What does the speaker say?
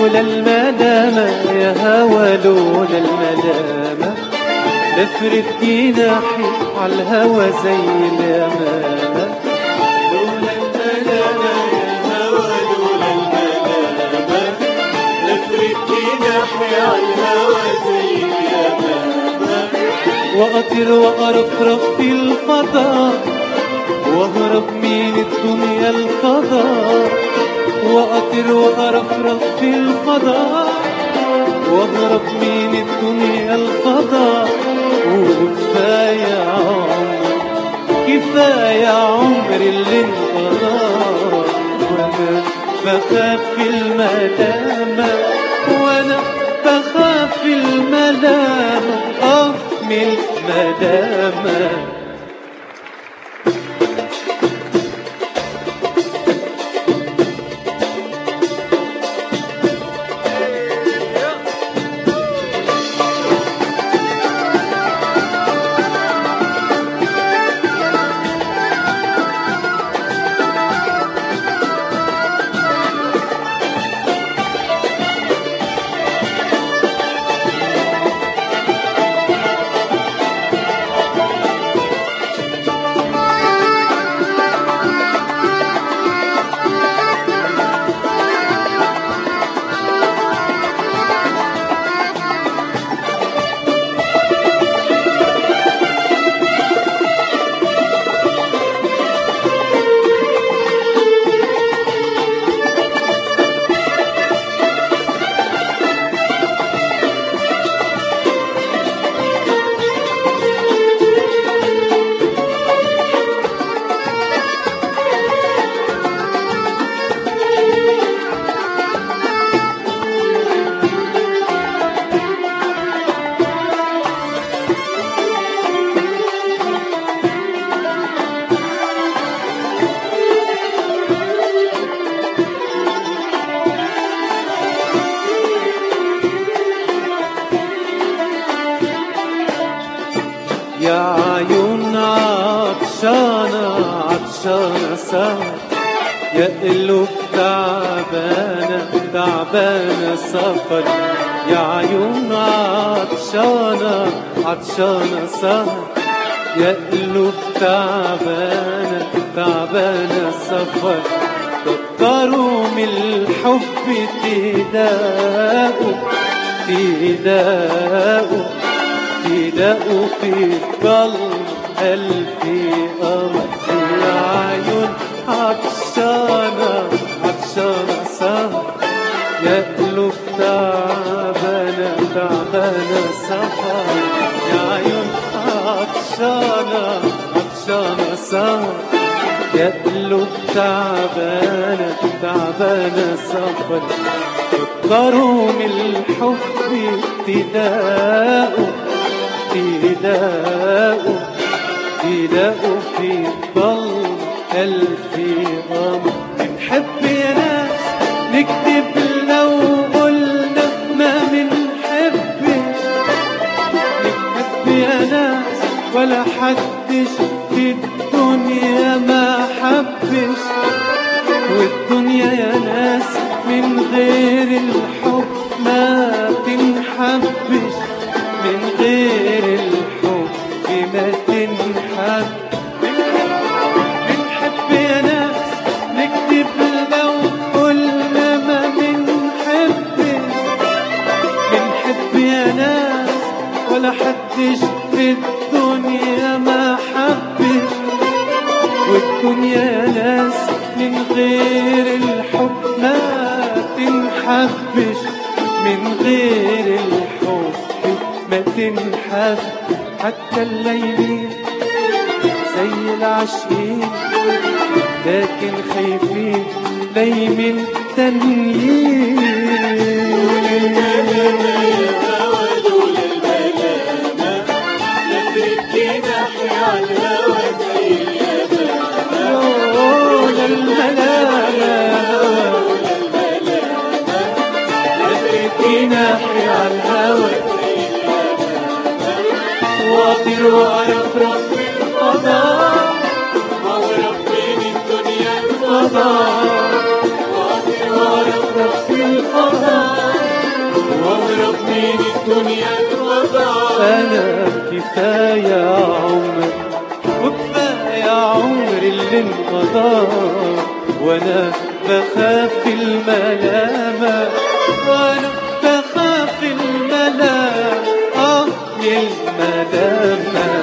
لولا الملامة يا هوى لولا الملامة لفرد جناحي عالهوى زي اليمامة لولا الملامة يا هوى لولا الملامة لفرد جناحي عالهوى زي اليمامة وأطير وأرفرف في الفضاء وأهرب من الدنيا الفضاء وأطير وأرفرف في الفضاء وأهرب من الدنيا الفضاء وكفاية عمر كفاية عمر اللي انقضى وأنا بخاف في الملامة وأنا بخاف في الملامة آه من الملامة يا عيون عطشانة عطشانة سهر يا قلوب تعبانة تعبانة سفر يا عيون عطشانة عطشانة سهر يا قلوب تعبانة تعبانة سفر كتروا من الحب تداقوا تداقوا تلاقوا في قلب قلبي أرض يا عيون عطشانة عطشانة سهر يا قلوب تعبانة تعبانة سفر يا عيون عطشانة عطشانة سهر يا قلوب تعبانة تعبانة سفر كتروا من الحب تلاقوا تلاقوا تلاقوا في قلب ألف غمر بنحب يا ناس نكتب لو قلنا ما بنحبش نحب يا ناس ولا حدش في الدنيا ما حبش والدنيا يا ناس من غير الحب ما تنحبش من غير الحب ما تنحب بنحب يا ناس نكتب لو قلنا ما بنحبش بنحب يا ناس ولا حدش في الدنيا ما حبش والدنيا يا ناس من غير الحب ما تنحبش من غير الحب ما تنحب حتى الليلين زي العاشقين لكن خايفين لايمين تانيين لولا الملامة جناحي على الهوى واطير وارفرف في الفضاء فضاء واطير وارفرف في الفضاء دنيا وبعد أنا كفاية عمر وكفاية عمر اللي انقضى وأنا بخاف الملامة وأنا بخاف الملامة آه الملامة